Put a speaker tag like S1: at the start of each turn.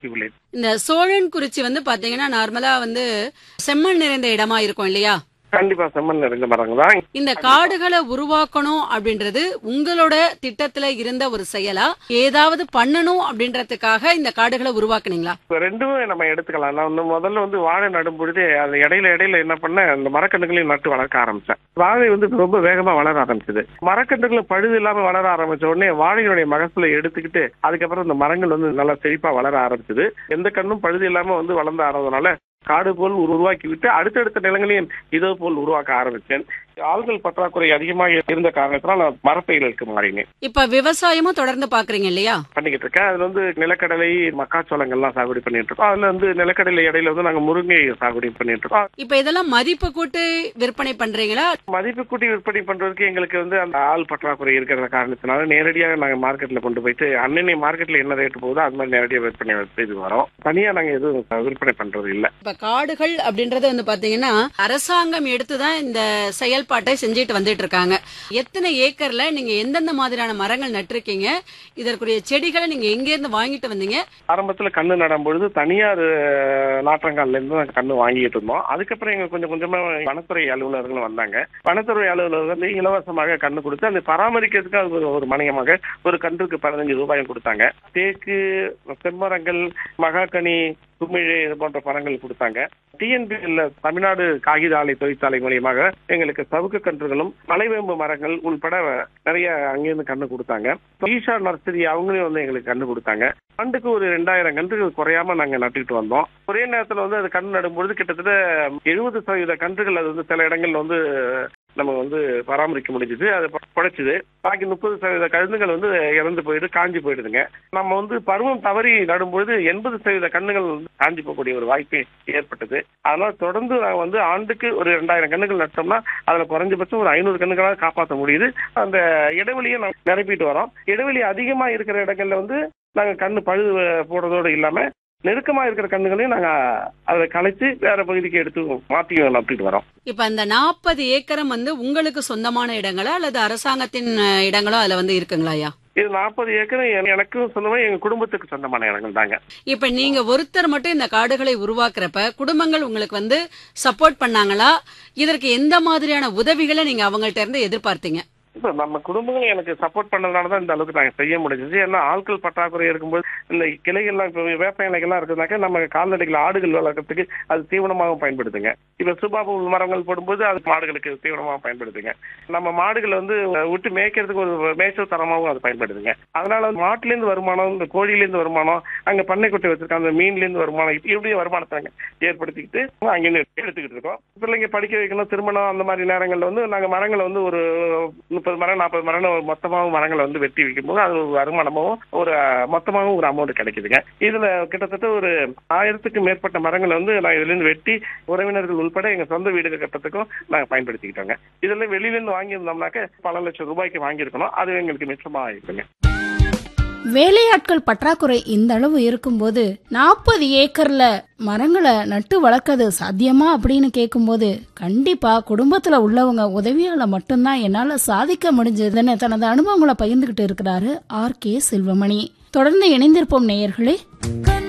S1: உள்ளேன்
S2: இந்த சோழன் குறிச்சி வந்து பாத்தீங்கன்னா நார்மலா வந்து செம்மண் நிறைந்த இடமா இருக்கும் இல்லையா
S1: கண்டிப்பா செம்மண் நிறைந்த மரங்கள் தான்
S2: இந்த காடுகளை உருவாக்கணும் அப்படின்றது உங்களோட திட்டத்துல இருந்த ஒரு செயலா ஏதாவது பண்ணணும் அப்படின்றதுக்காக இந்த காடுகளை உருவாக்குனீங்களா
S1: இப்ப ரெண்டுமே நம்ம எடுத்துக்கலாம் நான் வந்து முதல்ல வந்து வாழை நடும் பொழுது அது இடையில இடையில என்ன பண்ண அந்த மரக்கன்றுகளையும் நட்டு வளர்க்க ஆரம்பிச்சேன் வாழை வந்து ரொம்ப வேகமா வளர ஆரம்பிச்சது மரக்கன்றுகள் பழுது இல்லாம வளர ஆரம்பிச்ச உடனே வாழையினுடைய மகசூலை எடுத்துக்கிட்டு அதுக்கப்புறம் இந்த மரங்கள் வந்து நல்லா செழிப்பா வளர ஆரம்பிச்சது எந்த கண்ணும் பழுது இல்லாம வந்து வளர்ந்து ஆறதுனால காடு போல் உருவாக்கி விட்டு அடுத்தடுத்த நிலங்களையும் இதே போல் உருவாக்க ஆரம்பிச்சேன் ஆள்கள் பற்றாக்குறை அதிகமாக இருந்த காரணத்தினால் நான் மரப்பயிர்களுக்கு மாறினேன்
S2: இப்ப விவசாயமும் தொடர்ந்து பாக்குறீங்க இல்லையா
S1: பண்ணிக்கிட்டு இருக்கேன் அதுல வந்து நிலக்கடலை மக்காச்சோளங்கள்லாம் சாகுபடி பண்ணிட்டு இருக்கோம் அதுல வந்து நிலக்கடலை இடையில வந்து நாங்க முருங்கை சாகுபடி பண்ணிட்டு இருக்கோம்
S2: இப்ப இதெல்லாம் மதிப்பு கூட்டு விற்பனை பண்றீங்களா
S1: மதிப்பு கூட்டி விற்பனை பண்றதுக்கு எங்களுக்கு வந்து அந்த ஆள் பற்றாக்குறை இருக்கிற காரணத்தினால நேரடியாக நாங்க மார்க்கெட்ல கொண்டு போயிட்டு அன்னன்னை மார்க்கெட்ல என்ன ரேட் போகுதோ அது மாதிரி நேரடியாக விற்பனை செய்து வரோம் தனியா நாங்க எதுவும் விற்பனை பண்றது இல்ல
S2: இப்ப காடுகள் அப்படின்றது வந்து பாத்தீங்கன்னா அரசாங்கம் எடுத்துதான் இந்த செயல்பாட்டை செஞ்சுட்டு வந்துட்டு இருக்காங்க எத்தனை ஏக்கர்ல நீங்க எந்தெந்த மாதிரியான மரங்கள் நட்டிருக்கீங்க இதற்குரிய செடிகளை நீங்க எங்க இருந்து வாங்கிட்டு வந்தீங்க
S1: ஆரம்பத்துல கண்ணு நடும் பொழுது தனியார் அஹ், நாற்றங்கால்ல இருந்து நாங்க கண்ணு வாங்கிட்டு இருந்தோம் அதுக்கப்புறம் எங்க கொஞ்சம் கொஞ்சமா வனத்துறை அலுவலர்கள் வந்தாங்க வனத்துறை அலுவலர்கள் வந்து இலவசமாக கண்ணு கொடுத்து அந்த பராமரிக்கிறதுக்கு அது ஒரு- ஒரு மணியமாக ஒரு கன்றுக்கு பதினஞ்சு ரூபாயும் கொடுத்தாங்க தேக்கு செம்மரங்கள் மகாகனி குமிழ் இது போன்ற பழங்கள் கொடுத்தாங்க டிஎன்பிஎல்ல தமிழ்நாடு காகித ஆலை தொழிற்சாலை மூலியமாக எங்களுக்கு சவுக்கு கன்றுகளும் மலைவேம்பு மரங்கள் உள்பட நிறைய அங்கிருந்து கண்ணு கொடுத்தாங்க ஈஷா நர்சரி அவங்களையும் வந்து எங்களுக்கு கண்ணு கொடுத்தாங்க ஆண்டுக்கு ஒரு ரெண்டாயிரம் கன்றுகள் குறையாம நாங்க நட்டுக்கிட்டு வந்தோம் ஒரே நேரத்துல வந்து அது கண்ணு நடும்பொழுது கிட்டத்தட்ட எழுபது சதவீத கன்றுகள் அது வந்து சில இடங்கள்ல வந்து நம்ம வந்து பராமரிக்க முடிஞ்சது அது குறைச்சிது பாக்கி முப்பது சதவீத கழுந்துகள் வந்து இறந்து போயிடு காஞ்சி போயிடுதுங்க நம்ம வந்து பருவம் தவறி நடும்பொழுது எண்பது சதவீத கண்ணுகள் வந்து காஞ்சி போகக்கூடிய ஒரு வாய்ப்பு ஏற்பட்டது அதனால தொடர்ந்து நாங்க வந்து ஆண்டுக்கு ஒரு ரெண்டாயிரம் கண்ணுகள் நட்டோம்னா அதுல குறைஞ்சபட்சம் ஒரு ஐநூறு கண்ணுகளாக காப்பாற்ற முடியுது அந்த இடைவெளியை நம்ம நிரப்பிட்டு வரோம் இடைவெளி அதிகமா இருக்கிற இடங்கள்ல வந்து நாங்க கண்ணு பழுது போடுறதோடு இல்லாம நெருக்கமா இருக்கிற கண்ணுகளையும் நாங்க அதை கலைச்சு வேற பகுதிக்கு எடுத்து மாத்தி நப்பிட்டு வரோம்
S2: இப்ப அந்த நாற்பது ஏக்கரம் வந்து உங்களுக்கு சொந்தமான இடங்களா அல்லது அரசாங்கத்தின் அஹ், இடங்களோ அதுல வந்து இருக்குங்களா ஐயா
S1: இது நாற்பது ஏக்கர் எ- எனக்கும் சொந்தமா எங்க குடும்பத்துக்கு சொந்தமான இடங்கள் தாங்க
S2: இப்ப நீங்க ஒருத்தர் மட்டும் இந்த காடுகளை உருவாக்குறப்ப குடும்பங்கள் உங்களுக்கு வந்து சப்போர்ட் பண்ணாங்களா இதற்கு எந்த மாதிரியான உதவிகளை நீங்க அவங்கள்ட்ட இருந்து எதிர்பார்த்தீங்க
S1: இப்ப நம்ம குடும்பங்கள் எனக்கு சப்போர்ட் பண்ணதுனால தான் இந்த அளவுக்கு நாங்க செய்ய முடிஞ்சது ஏன்னா ஆட்கள் பற்றாக்குறை இருக்கும்போது இந்த கிளைகள்லாம் இப்போ வேப்ப இலைகள்லாம் இருக்குதுனாக்கா நம்ம கால்நடைகள் ஆடுகள் வளர்க்கறதுக்கு அது தீவனமாகவும் பயன்படுத்துங்க இப்ப சுபாபு மரங்கள் போடும்போது அது மாடுகளுக்கு தீவனமாக பயன்படுத்துங்க நம்ம மாடுகளை வந்து விட்டு மேய்க்கிறதுக்கு ஒரு மேய்ச்சல் தரமாகவும் அது பயன்படுதுங்க அதனால வந்து மாட்டுலேருந்து வருமானம் இந்த கோழியிலேருந்து வருமானம் அங்க பண்ணைக்குட்டை வச்சிருக்காங்க அந்த மீன்லேருந்து வருமானம் இப்படி இப்படி வருமானத்தை நாங்க ஏற்படுத்திக்கிட்டு அங்கிருந்து எடுத்துக்கிட்டு இருக்கோம் பிள்ளைங்க படிக்க வைக்கணும் திருமணம் அந்த மாதிரி நேரங்கள்ல வந்து நாங்க மரங்களை வந்து ஒரு முப்பது மரம் நாற்பது மரம் மொத்தமாகவும் மரங்களை வந்து வெட்டி வைக்கும்போது அது ஒரு வருமானமும் ஒரு அஹ், மொத்தமாகவும் ஒரு அமௌண்ட் கிடைக்குதுங்க இதுல கிட்டத்தட்ட ஒரு ஆயிரத்துக்கு மேற்பட்ட மரங்களை வந்து நான் இதுல இருந்து வெட்டி உறவினர்கள் உள்பட எங்க சொந்த வீடு கட்டத்துக்கும் நாங்க பயன்படுத்திக்கிட்டோங்க இதெல்லாம் வெளியில இருந்து வாங்கியிருந்தோம்னாக்க பல லட்சம் ரூபாய்க்கு வாங்கியிருக்கணும் அது எங்களுக்கு மிச்சமா ஆயிருக்குங்க
S3: வேலையாட்கள் பற்றாக்குறை இந்த அளவு இருக்கும்போது நாற்பது ஏக்கர்ல மரங்களை நட்டு வளர்க்கறது சாத்தியமா அப்படின்னு கேட்கும்போது கண்டிப்பா குடும்பத்துல உள்ளவங்க உதவியால மட்டும்தான் என்னால சாதிக்க முடிஞ்சதுன்னு தனது அனுபவங்களை பகிர்ந்துகிட்டு இருக்கிறாரு ஆர் கே செல்வமணி தொடர்ந்து இணைந்திருப்போம் நேயர்களே